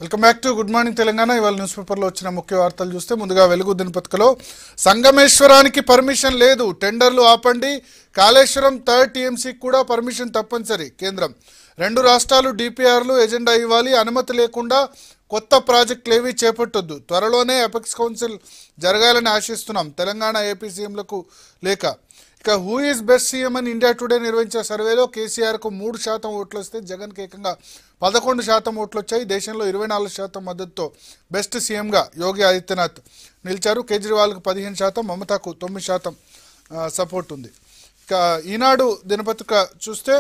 Welcome back to good morning Telangana ఇవాళ news పేపర్లో వచ్చిన ముఖ్య వార్తలు చూస్తే ముందుగా వెలుగు దినపత్రికలో సంగమేశ్వరానికి పర్మిషన్ లేదు టెండర్లు ఆపండి కాళేశ్వరం థర్డ్ టీఎంసీకి కూడా పర్మిషన్ తప్పనిసరి కేంద్రం రెండు రాష్ట్రాలు డిపిఆర్లు ఎజెండా ఇవ్వాలి అనుమతి లేకుండా కొత్త ప్రాజెక్టులు ఏవీ చేపట్టొద్దు త్వరలోనే ఎపెక్స్ కౌన్సిల్ జరగాలని ఆశిస్తున్నాం తెలంగాణ ఏపీ సీఎంలకు లేక ఇక హూ ఈస్ బెస్ట్ సీఎం అని ఇండియా టుడే నిర్వహించిన సర్వేలో కేసీఆర్కు మూడు శాతం ఓట్లు వస్తే జగన్కి ఏకంగా పదకొండు శాతం ఓట్లు వచ్చాయి దేశంలో ఇరవై నాలుగు శాతం మద్దతుతో బెస్ట్ సీఎంగా యోగి ఆదిత్యనాథ్ నిలిచారు కేజ్రీవాల్కు పదిహేను శాతం మమతాకు తొమ్మిది శాతం ఆ, సపోర్ట్ ఉంది ఇక ఈనాడు దినపత్రిక చూస్తే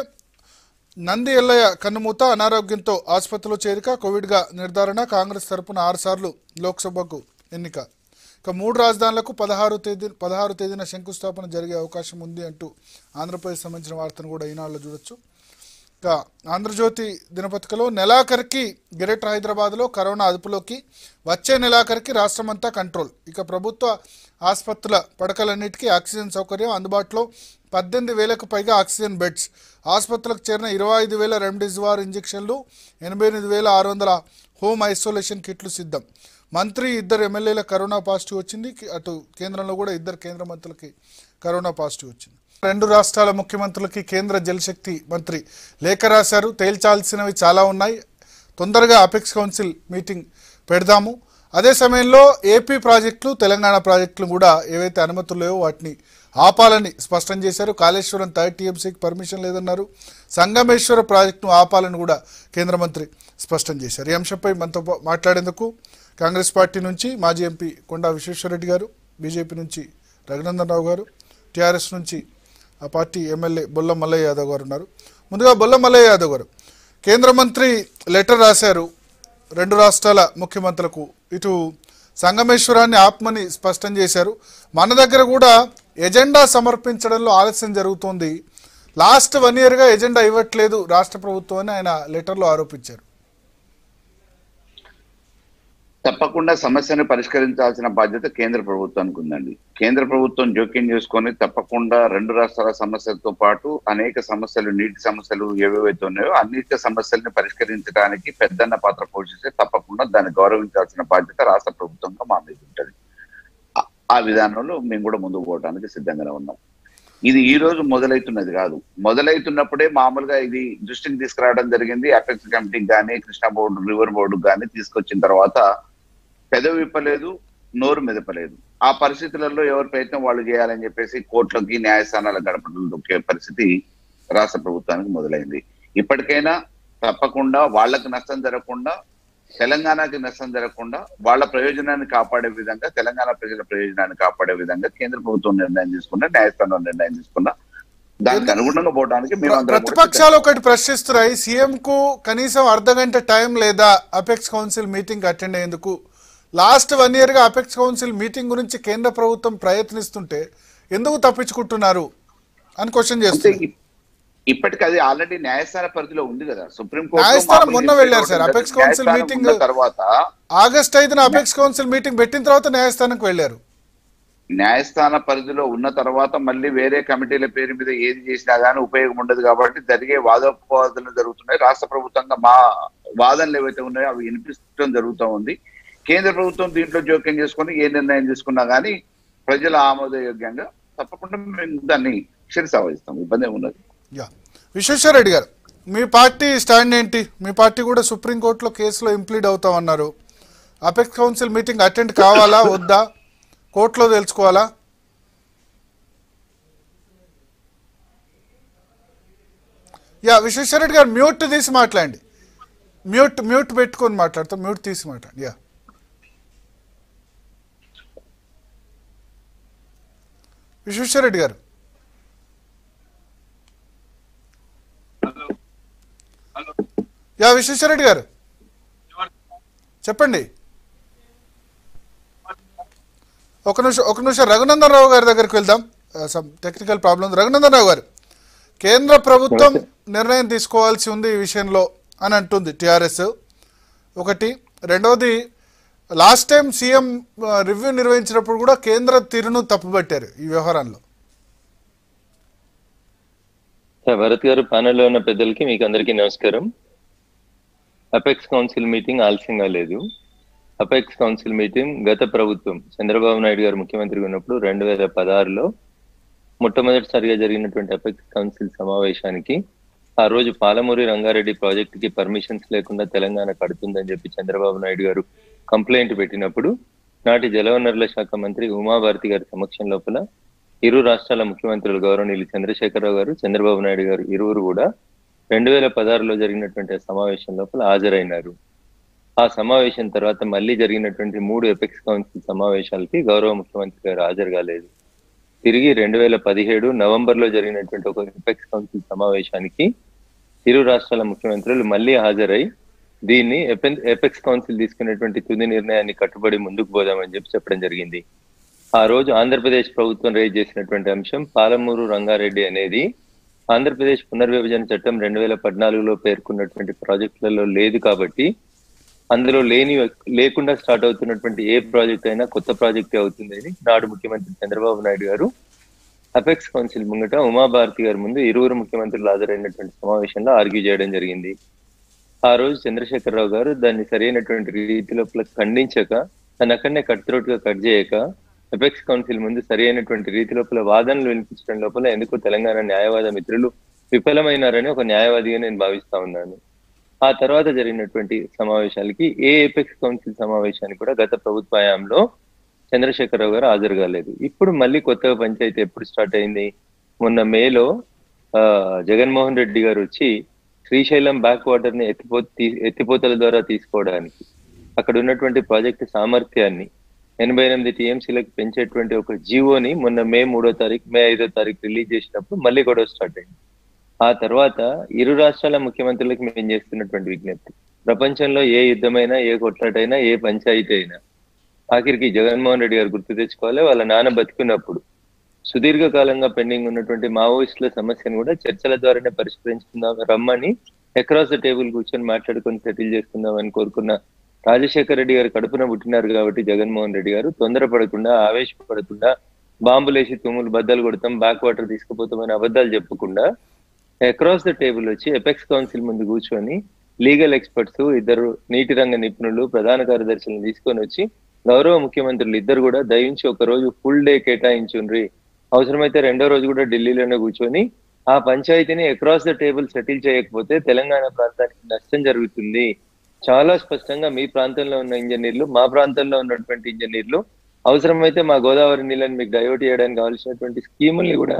నంది ఎల్లయ్య కన్నుమూత అనారోగ్యంతో ఆసుపత్రిలో చేరిక కోవిడ్గా నిర్ధారణ కాంగ్రెస్ తరపున ఆరుసార్లు లోక్సభకు ఎన్నిక ఇక మూడు రాజధానులకు పదహారు తేదీ పదహారు తేదీన శంకుస్థాపన జరిగే అవకాశం ఉంది అంటూ ఆంధ్రప్రదేశ్ సంబంధించిన వార్తను కూడా ఈనాడులో చూడొచ్చు ఇక ఆంధ్రజ్యోతి దినపత్రికలో నెలాఖరికి గ్రేటర్ హైదరాబాద్లో కరోనా అదుపులోకి వచ్చే నెలాఖరికి రాష్ట్రమంతా కంట్రోల్ ఇక ప్రభుత్వ ఆసుపత్రుల పడకలన్నిటికీ ఆక్సిజన్ సౌకర్యం అందుబాటులో పద్దెనిమిది వేలకు పైగా ఆక్సిజన్ బెడ్స్ ఆసుపత్రులకు చేరిన ఇరవై ఐదు వేల రెమ్డెసివిర్ ఇంజెక్షన్లు ఎనభై ఎనిమిది వేల ఆరు వందల హోమ్ ఐసోలేషన్ కిట్లు సిద్ధం మంత్రి ఇద్దరు ఎమ్మెల్యేల కరోనా పాజిటివ్ వచ్చింది అటు కేంద్రంలో కూడా ఇద్దరు కేంద్ర మంత్రులకి కరోనా పాజిటివ్ వచ్చింది రెండు రాష్ట్రాల ముఖ్యమంత్రులకి కేంద్ర జలశక్తి మంత్రి లేఖ రాశారు తేల్చాల్సినవి చాలా ఉన్నాయి తొందరగా అపెక్స్ కౌన్సిల్ మీటింగ్ పెడదాము అదే సమయంలో ఏపీ ప్రాజెక్టులు తెలంగాణ ప్రాజెక్టులు కూడా ఏవైతే అనుమతులు లేవో వాటిని ఆపాలని స్పష్టం చేశారు కాళేశ్వరం థర్డ్ టీఎంసీకి పర్మిషన్ లేదన్నారు సంగమేశ్వర ప్రాజెక్టును ఆపాలని కూడా కేంద్ర మంత్రి స్పష్టం చేశారు ఈ అంశంపై మనతో పా- మాట్లాడేందుకు కాంగ్రెస్ పార్టీ నుంచి మాజీ ఎంపీ కొండా విశ్వేశ్వరరెడ్డి గారు బీజేపీ నుంచి రఘునందన్ రావు గారు టీఆర్ఎస్ నుంచి ఆ పార్టీ ఎమ్మెల్యే బొల్ల మల్లయ్య యాదవ్ గారు ఉన్నారు ముందుగా బొల్ల మల్లయ్య యాదవ్ గారు కేంద్ర మంత్రి లెటర్ రాశారు రెండు రాష్ట్రాల ముఖ్యమంత్రులకు ఇటు సంగమేశ్వరాన్ని ఆత్మని స్పష్టం చేశారు మన దగ్గర కూడా ఎజెండా సమర్పించడంలో ఆలస్యం జరుగుతోంది లాస్ట్ వన్ ఇయర్గా ఎజెండా ఇవ్వట్లేదు రాష్ట్ర ప్రభుత్వం అని ఆయన లెటర్లో ఆరోపించారు తప్పకుండా సమస్యను పరిష్కరించాల్సిన బాధ్యత కేంద్ర ప్రభుత్వానికి ఉందండి కేంద్ర ప్రభుత్వం జోక్యం చేసుకొని తప్పకుండా రెండు రాష్ట్రాల సమస్యలతో పాటు అనేక సమస్యలు నీటి సమస్యలు ఏవేవైతే ఉన్నాయో అనేక సమస్యల్ని పరిష్కరించడానికి పెద్దన్న పాత్ర పోషిస్తే తప్పకుండా దాన్ని గౌరవించాల్సిన బాధ్యత రాష్ట్ర ప్రభుత్వంగా మా మీద ఉంటుంది ఆ- ఆ విధానంలో మేము కూడా ముందుకు పోవడానికి సిద్ధంగానే ఉన్నాం ఇది ఈ రోజు మొదలైతున్నది కాదు మొదలైతున్నప్పుడే మామూలుగా ఇది దృష్టికి తీసుకురావడం జరిగింది అపెక్స్ కమిటీకి కానీ కృష్ణా బోర్డు రివర్ బోర్డు కానీ తీసుకొచ్చిన తర్వాత పెదవి విప్పలేదు నోరు మెదపలేదు ఆ పరిస్థితులలో ఎవరి ప్రయత్నం వాళ్ళు చేయాలని చెప్పేసి కోర్టులకి న్యాయస్థానాల గడపడం దొక్కే పరిస్థితి రాష్ట్ర ప్రభుత్వానికి మొదలైంది ఇప్పటికైనా తప్పకుండా వాళ్ళకి నష్టం జరగకుండా తెలంగాణకి నష్టం జరగకుండా వాళ్ళ ప్రయోజనాన్ని కాపాడే విధంగా తెలంగాణ ప్రజల ప్రయోజనాన్ని కాపాడే విధంగా కేంద్ర ప్రభుత్వం నిర్ణయం తీసుకున్నా న్యాయస్థానం నిర్ణయం తీసుకున్నా దానికి అనుగుణంగా పోవడానికి మేము అందరం కూడా ప్రతిపక్షాలు ఒకటి ప్రశ్నిస్తున్నాయి సీఎం కు కనీసం అర్ధ గంట టైం లేదా అపెక్స్ కౌన్సిల్ మీటింగ్ అటెండ్ అయ్యేందుకు లాస్ట్ వన్ ఇయర్ గా అపెక్స్ కౌన్సిల్ మీటింగ్ గురించి కేంద్ర ప్రభుత్వం ప్రయత్నిస్తుంటే ఎందుకు తప్పించుకుంటున్నారు అని క్వశ్చన్ అంటే చేస్తుంది ఇప్- ఇప్పటికి అది ఆల్రెడీ న్యాయస్థాన పరిధిలో ఉంది కదా సుప్రీం కోర్టు న్యాయస్థానం మొన్న వెళ్ళారు సార్. అపెక్స్ కౌన్సిల్ మీటింగ్ తర్వాత ఆగస్ట్ ఐదున అపెక్స్ కౌన్సిల్ మీటింగ్ పెట్టిన తర్వాత న్యాయస్థానానికి వెళ్ళారు న్యాయస్థాన పరిధిలో ఉన్న తర్వాత మళ్ళీ వేరే కమిటీల పేరు మీద ఏది చేసినా గానీ ఉపయోగం ఉండదు కాబట్టి జరిగే వాదోపవాదాలు జరుగుతున్నాయి రాష్ట్ర ప్రభుత్వంగా మా వాదనలు ఏవైతే ఉన్నాయో అవి వినిపించడం జరుగుతూ ఉంది కేంద్ర ప్రభుత్వం దీంట్లో జోక్యం చేసుకొని ఏ నిర్ణయం తీసుకున్నా గానీ ప్రజల ఆమోదయోగ్యంగా తప్పకుండా మేము దాన్ని శిరసావహిస్తాం ఇబ్బంది ఏమి ఉన్నది యా విశ్వేశ్వర రెడ్డి గారు మీ పార్టీ స్టాండ్ ఏంటి మీ పార్టీ కూడా సుప్రీంకోర్టులో కేసులో ఇంప్లీడ్ అవుతామన్నారు అపెక్స్ కౌన్సిల్ మీటింగ్ అటెండ్ కావాలా వద్దా కోర్టులో తెలుసుకోవాలా యా విశ్వేశ్వర రెడ్డి గారు మ్యూట్ తీసి మాట్లాడండి మ్యూట్ మ్యూట్ పెట్టుకొని మాట్లాడతాం మ్యూట్ తీసి మాట్లాడండి యా విశ్వేశ్వర రెడ్డి గారు యా విశ్వేశ్వర రెడ్డి గారు చెప్పండి ఒక నిమిషం ఒక నిమిషం రఘునందన్ రావు గారి దగ్గరికి వెళ్దాం some technical problem Raghunandan Rao garu కేంద్ర ప్రభుత్వం నిర్ణయం తీసుకోవాల్సి ఉంది ఈ విషయంలో అని అంటుంది టిఆర్ఎస్ ఒకటి రెండవది లాస్ట్ టైం సీఎం రివ్యూ నిర్వహించినప్పుడు కూడా కేంద్ర తీరును తప్పుపట్టారు ఈ వ్యవహారంలో సార్ భరత్ గారు ప్యానెల్లో ఉన్న పెద్దలకి మీకు అందరికీ నమస్కారం అపెక్స్ కౌన్సిల్ మీటింగ్ ఆలస్యంగా లేదు అపెక్స్ కౌన్సిల్ మీటింగ్ గత ప్రభుత్వం చంద్రబాబు నాయుడు గారు ముఖ్యమంత్రిగా ఉన్నప్పుడు రెండు వేల పదహారులో మొట్టమొదటిసారిగా జరిగినటువంటి అపెక్స్ కౌన్సిల్ సమావేశానికి ఆ రోజు పాలమూరి రంగారెడ్డి ప్రాజెక్ట్ కి పర్మిషన్స్ లేకుండా తెలంగాణ కడుతుందని చెప్పి చంద్రబాబు నాయుడు గారు కంప్లైంట్ పెట్టినప్పుడు నాటి జలవనరుల శాఖ మంత్రి ఉమాభారతి గారి సమక్షం లోపల ఇరు రాష్ట్రాల ముఖ్యమంత్రులు గౌరవనీయులు చంద్రశేఖరరావు గారు చంద్రబాబు నాయుడు గారు ఇరువురు కూడా రెండు వేల పదహారులో జరిగినటువంటి ఆ సమావేశం లోపల హాజరైనారు ఆ సమావేశం తర్వాత మళ్ళీ జరిగినటువంటి మూడు ఎపెక్స్ కౌన్సిల్ సమావేశాలకి గౌరవ ముఖ్యమంత్రి గారు హాజరు కాలేదు తిరిగి రెండు వేల పదిహేడు నవంబర్ లో జరిగినటువంటి ఒక ఎపెక్స్ కౌన్సిల్ సమావేశానికి ఇరు రాష్ట్రాల ముఖ్యమంత్రులు మళ్ళీ హాజరై దీన్ని ఎపెన్- ఎపెక్స్ కౌన్సిల్ తీసుకున్నటువంటి తుది నిర్ణయాన్ని కట్టుబడి ముందుకు పోదామని చెప్పి చెప్పడం జరిగింది ఆ రోజు ఆంధ్రప్రదేశ్ ప్రభుత్వం రేజ్ చేసినటువంటి అంశం పాలమూరు రంగారెడ్డి అనేది ఆంధ్రప్రదేశ్ పునర్విభజన చట్టం రెండు వేల పద్నాలుగులో పేర్కొన్నటువంటి ప్రాజెక్టులలో లేదు కాబట్టి అందులో లేని లేకుండా స్టార్ట్ అవుతున్నటువంటి ఏ ప్రాజెక్ట్ అయినా కొత్త ప్రాజెక్టే అవుతుందని నాడు ముఖ్యమంత్రి చంద్రబాబు నాయుడు గారు అపెక్స్ కౌన్సిల్ ముంగట ఉమాభారతి గారి ముందు ఇరువురు ముఖ్యమంత్రులు హాజరైనటువంటి సమావేశంలో ఆర్గ్యూ చేయడం జరిగింది ఆ రోజు చంద్రశేఖరరావు గారు దాన్ని సరైనటువంటి రీతి లోపల ఖండించక తన అక్కడనే కట్ త్రోట్ గా కట్ చేయక ఎపెక్స్ కౌన్సిల్ ముందు సరి అయినటువంటి రీతి లోపల వాదనలు వినిపించడం లోపల ఎందుకు తెలంగాణ న్యాయవాద మిత్రులు విఫలమైనారని ఒక న్యాయవాదిగా నేను భావిస్తా ఉన్నాను ఆ తర్వాత జరిగినటువంటి సమావేశాలకి ఏ ఎపెక్స్ కౌన్సిల్ సమావేశానికి కూడా గత ప్రభుత్వ హయాంలో చంద్రశేఖరరావు గారు హాజరు కాలేదు ఇప్పుడు మళ్ళీ కొత్తగా పంచాయతీ ఎప్పుడు స్టార్ట్ అయింది మొన్న మేలో ఆ, జగన్మోహన్ రెడ్డి గారు వచ్చి శ్రీశైలం బ్యాక్ వాటర్ ని ఎత్తిపో తీ- ఎత్తిపోతల ద్వారా తీసుకోవడానికి అక్కడ ఉన్నటువంటి ప్రాజెక్టు సామర్థ్యాన్ని ఎనభై ఎనిమిది టీఎంసీలకు పెంచేటువంటి ఒక జీవోని మొన్న మే మూడో తారీఖు మే ఐదో తారీఖు రిలీజ్ చేసినప్పుడు మళ్ళీ గొడవ స్టార్ట్ అయింది ఆ తర్వాత ఇరు రాష్ట్రాల ముఖ్యమంత్రులకు మేము చేస్తున్నటువంటి విజ్ఞప్తి ప్రపంచంలో ఏ యుద్ధమైనా ఏ కొట్లాటైనా ఏ పంచాయతీ అయినా ఆఖరికి జగన్మోహన్ రెడ్డి గారు గుర్తు తెచ్చుకోవాలి వాళ్ళ నాన్న బతికున్నప్పుడు సుదీర్ఘ కాలంగా పెండింగ్ ఉన్నటువంటి మావోయిస్టుల సమస్యను కూడా చర్చల ద్వారానే పరిష్కరించుకుందాం రమ్మని అక్రాస్ ద టేబుల్ కూర్చొని మాట్లాడుకొని సెటిల్ చేసుకుందామని కోరుకున్న రాజశేఖర రెడ్డి గారు కడుపున పుట్టినారు కాబట్టి జగన్మోహన్ రెడ్డి గారు తొందరపడకుండా ఆవేశపడకుండా బాంబులేసి తుమ్ములు బద్దలు కొడతాం బ్యాక్ వాటర్ తీసుకుపోతామని అబద్ధాలు చెప్పకుండా అక్రాస్ ద టేబుల్ వచ్చి ఎపెక్స్ కౌన్సిల్ ముందు కూర్చొని లీగల్ ఎక్స్పర్ట్స్ ఇద్దరు నీటి రంగ నిపుణులు ప్రధాన కార్యదర్శులను తీసుకొని వచ్చి గౌరవ ముఖ్యమంత్రులు ఇద్దరు కూడా దయించి ఒక రోజు ఫుల్ డే కేటాయించుండ్రి అవసరమైతే రెండో రోజు కూడా ఢిల్లీలోనే కూర్చొని ఆ పంచాయతీని అక్రాస్ ద టేబుల్ సెటిల్ చేయకపోతే తెలంగాణ ప్రాంతానికి నష్టం జరుగుతుంది చాలా స్పష్టంగా మీ ప్రాంతంలో ఉన్న ఇంజనీర్లు మా ప్రాంతంలో ఉన్నటువంటి ఇంజనీర్లు అవసరమైతే మా గోదావరి నీళ్ళని మీకు డైవర్ట్ చేయడానికి కావాల్సినటువంటి స్కీముల్ని కూడా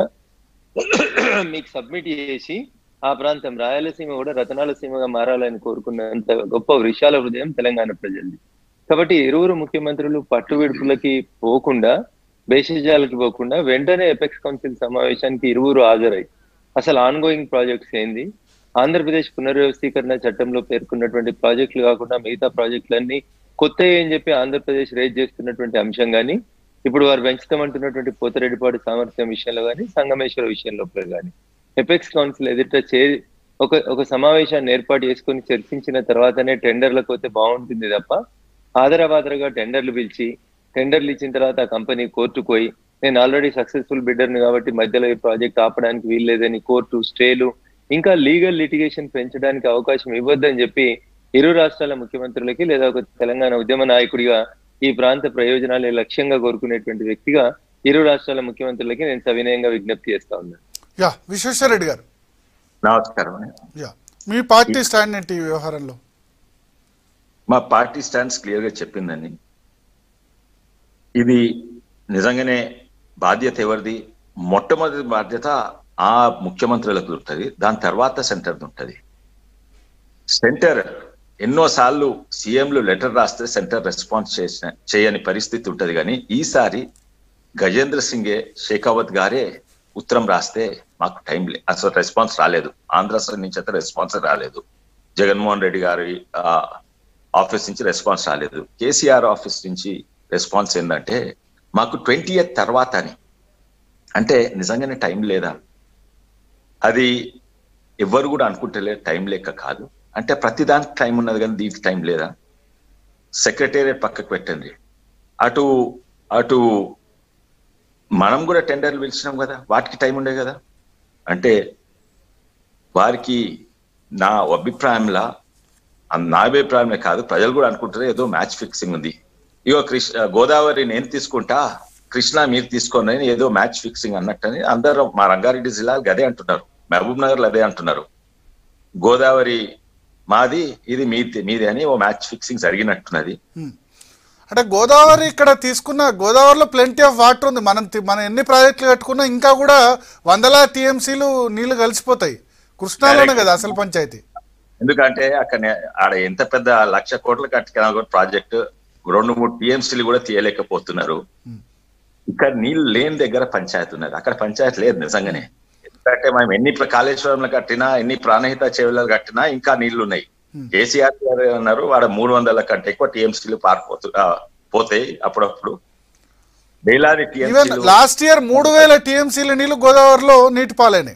మీకు సబ్మిట్ చేసి ఆ ప్రాంతం రాయలసీమ కూడా రతనాల సీమగా మారాలని కోరుకున్నంత గొప్ప విశాల హృదయం తెలంగాణ ప్రజలది కాబట్టి ఇరువురు ముఖ్యమంత్రులు పట్టు విడుపులకి పోకుండా బేసిజాలకి పోకుండా వెంటనే ఎపెక్స్ కౌన్సిల్ సమావేశానికి ఇరువురు హాజరై అసలు ఆన్ గోయింగ్ ప్రాజెక్ట్స్ ఏంది ఆంధ్రప్రదేశ్ పునర్వ్యవస్థీకరణ చట్టంలో పేర్కొన్నటువంటి ప్రాజెక్టులు కాకుండా మిగతా ప్రాజెక్టులన్నీ కొత్త ఏం చెప్పి ఆంధ్రప్రదేశ్ రేజ్ చేస్తున్నటువంటి అంశం కానీ ఇప్పుడు వారు పెంచుతామంటున్నటువంటి పోతరెడ్డిపాడు సామర్థ్యం విషయంలో కానీ సంగమేశ్వర విషయంలో కానీ ఎపెక్స్ కౌన్సిల్ ఎదుట చే ఒక ఒక సమావేశాన్ని ఏర్పాటు చేసుకొని చర్చించిన తర్వాతనే టెండర్లకు పోతే బాగుంటుంది తప్ప ఆదరబాదరగా టెండర్లు పిలిచి టెండర్లు ఇచ్చిన తర్వాత ఆ కంపెనీ కోర్టుకు పోయి నేను ఆల్రెడీ సక్సెస్ఫుల్ బిడ్డర్ని కాబట్టి మధ్యలో ఈ ప్రాజెక్ట్ ఆపడానికి వీల్లేదని కోర్టు స్టేలు ఇంకా లీగల్ లిటిగేషన్ పెంచడానికి అవకాశం ఇవ్వద్దని చెప్పి ఇరు రాష్ట్రాల ముఖ్యమంత్రులకి లేదా ఒక తెలంగాణ ఉద్యమ నాయకుడిగా ఈ ప్రాంత ప్రయోజనాలే లక్ష్యంగా కోరుకునేటువంటి వ్యక్తిగా ఇరు రాష్ట్రాల ముఖ్యమంత్రులకి నేను సవినయంగా విజ్ఞప్తి చేస్తా ఉన్నాను యా విశ్వేశ్వర రెడ్డి గారు నమస్కారం యా మీ పార్టీ స్టాండ్ ఏంటి ఈ వ్యవహారంలో మా పార్టీ స్టాండ్స్ క్లియర్ గా చెప్పిందని ఇది నిజంగానే బాధ్యత ఎవరిది మొట్టమొదటి బాధ్యత ఆ ముఖ్యమంత్రులకు ఉంటుంది దాని తర్వాత సెంటర్ ఉంటుంది సెంటర్ ఎన్నో సార్లు సీఎంలు లెటర్ రాస్తే సెంటర్ రెస్పాన్స్ చేసిన చేయని పరిస్థితి ఉంటది కానీ ఈసారి గజేంద్ర సింగే షేకావత్ గారే ఉత్తరం రాస్తే మాకు టైం లే అసలు రెస్పాన్స్ రాలేదు ఆంధ్ర నుంచి అయితే రెస్పాన్స్ రాలేదు జగన్మోహన్ రెడ్డి గారి ఆ, ఆఫీస్ నుంచి రెస్పాన్స్ రాలేదు కేసీఆర్ ఆఫీస్ నుంచి రెస్పాన్స్ ఏంటంటే మాకు ట్వంటీ ఎయిత్ తర్వాత అని అంటే నిజంగానే టైం లేదా అది ఎవ్వరు కూడా అనుకుంటలే టైం లేక కాదు అంటే ప్రతిదానికి టైం ఉన్నది కానీ దీనికి టైం లేదా సెక్రటేరియట్ పక్కకు పెట్టండి అటు అటు మనం కూడా టెండర్లు పిలిచినాం కదా వాటికి టైం ఉండే కదా అంటే వారికి నా అభిప్రాయంలో అన్- నా అభిప్రాయమే కాదు ప్రజలు కూడా అనుకుంటారు ఏదో మ్యాచ్ ఫిక్సింగ్ ఉంది ఇగో కృష్ణ గోదావరి నేను తీసుకుంటా కృష్ణ మీరు తీసుకోండి అని ఏదో మ్యాచ్ ఫిక్సింగ్ అన్నట్టని అందరూ మా రంగారెడ్డి జిల్లాలు అదే అంటున్నారు మహబూబ్ నగర్ అదే అంటున్నారు గోదావరి మాది ఇది మీది మీది అని ఓ మ్యాచ్ ఫిక్సింగ్ జరిగినట్టున్నది హ్మ్. అంటే గోదావరి ఇక్కడ తీసుకున్న గోదావరిలో ప్లెంటీ ఆఫ్ వాటర్ ఉంది మనం తి- మనం ఎన్ని ప్రాజెక్టులు కట్టుకున్నా ఇంకా కూడా వందల టీఎంసీలు నీళ్లు కలిసిపోతాయి కృష్ణాలోనే కదా అసలు పంచాయతీ ఎందుకంటే అక్కడ నే- ఆడ ఎంత పెద్ద లక్ష కోట్ల కట్టిన ప్రాజెక్ట్ రెండు మూడు టీఎంసీలు కూడా తీయలేకపోతున్నారు ఇక్కడ నీళ్లు లేని దగ్గర పంచాయతీ ఉన్నది అక్కడ పంచాయతీ లేదు నిజంగానే ఎందుకంటే మనం ఎన్ని ప్ర- కాళేశ్వరంలో కట్టినా ఎన్ని ప్రాణహిత చెవులు కట్టినా ఇంకా నీళ్లు ఉన్నాయి కేసీఆర్ గారు అన్నారు వాడ మూడు వందల కంటే ఎక్కువ టీఎంసీలు పారిపోతు ఆ, పోతాయి అప్పుడప్పుడు వేలాది ఈవెన్ టీఎంసీలు లాస్ట్ ఇయర్ మూడు వేల టీఎంసీల నీళ్లు గోదావరిలో నీటి పాలైనాయి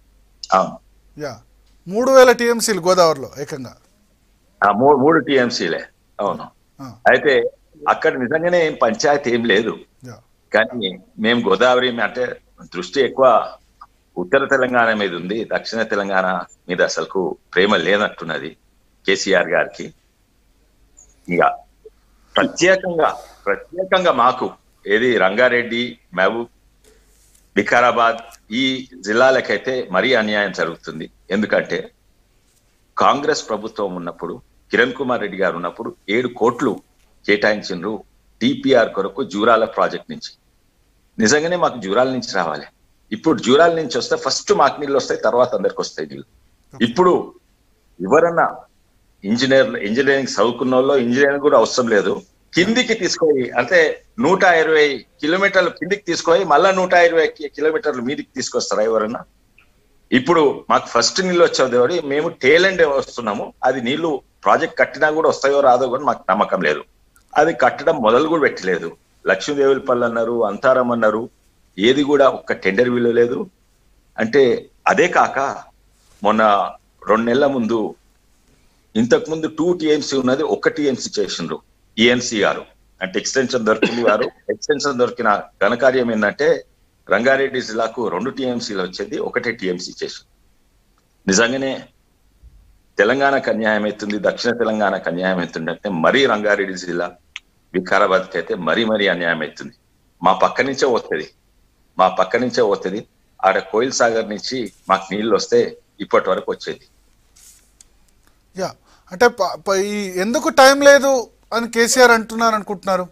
యా మూడు వేల టీఎంసీలు గోదావరిలో ఏకంగా మూడు మూడు టీఎంసీలే అవును ఆ, అయితే అక్కడ నిజంగానే ఏం పంచాయతీ ఏం లేదు యా కానీ మేము గోదావరి మీ- అంటే దృష్టి ఎక్కువ ఉత్తర తెలంగాణ మీద ఉంది దక్షిణ తెలంగాణ మీద అసలుకు ప్రేమ లేనట్టున్నది కేసీఆర్ గారికి ఇక ప్రత్యేకంగా ప్రత్యేకంగా మాకు ఏది రంగారెడ్డి మహబూబ్ వికారాబాద్ ఈ జిల్లాలకైతే మరీ అన్యాయం జరుగుతుంది ఎందుకంటే కాంగ్రెస్ ప్రభుత్వం ఉన్నప్పుడు కిరణ్ కుమార్ రెడ్డి గారు ఉన్నప్పుడు ఏడు కోట్లు కేటాయించిండ్రు డిపిఆర్ కొరకు జూరాల ప్రాజెక్ట్ నుంచి నిజంగానే మాకు జూరాల నుంచి రావాలి ఇప్పుడు జూరాల నుంచి వస్తే ఫస్ట్ మాకు నీళ్ళు వస్తాయి తర్వాత అందరికి వస్తాయి నీళ్ళు ఇప్పుడు ఎవరన్నా ఇంజనీర్ ఇంజనీరింగ్ చదువుకున్న వాళ్ళు ఇంజనీరింగ్ కూడా అవసరం లేదు కిందికి తీసుకొని అంటే నూట ఇరవై కిలోమీటర్లు కిందికి తీసుకొని మళ్ళా నూట ఇరవై కి- కిలోమీటర్లు మీదికి తీసుకొస్తారా ఎవరన్నా ఇప్పుడు మాకు ఫస్ట్ నీళ్ళు వచ్చేది దేవుడి మేము టేలెండ్ వస్తున్నాము అది నీళ్లు ప్రాజెక్ట్ కట్టినా కూడా వస్తాయో రాదో కూడా మాకు నమ్మకం లేదు అది కట్టడం మొదలు కూడా పెట్టలేదు లక్ష్మీదేవులపల్లి అన్నారు అంతారం అన్నారు ఏది కూడా ఒక్క టెండర్ విలువ లేదు అంటే అదే కాక మొన్న రెండు నెలల ముందు ఇంతకు ముందు టూ టీఎంసీ ఉన్నది ఒక టీఎంసీ చేసిండ్రు ఈఎన్సీ గారు అంటే ఎక్స్టెన్షన్ దొరికింది వారు ఎక్స్టెన్షన్ దొరికిన ఘనకార్యం ఏంటంటే రంగారెడ్డి జిల్లాకు రెండు టీఎంసీలు వచ్చేది ఒకటే టీఎంసీ చేసి నిజంగానే తెలంగాణకు అన్యాయం అవుతుంది దక్షిణ తెలంగాణకు అన్యాయం అవుతుంది అంటే మరీ రంగారెడ్డి జిల్లా వికారాబాద్కి అయితే మరీ మరీ అన్యాయం అవుతుంది మా పక్క నుంచే వస్తుంది మా పక్క నుంచే వస్తుంది ఆడ కోయిల్ సాగర్ నుంచి మాకు నీళ్లు వస్తే ఇప్పటి వరకు వచ్చేది యా అంటే ప- ప- ఈ ఎందుకు టైం లేదు అని కేసీఆర్ అంటున్నారు అనుకుంటున్నారు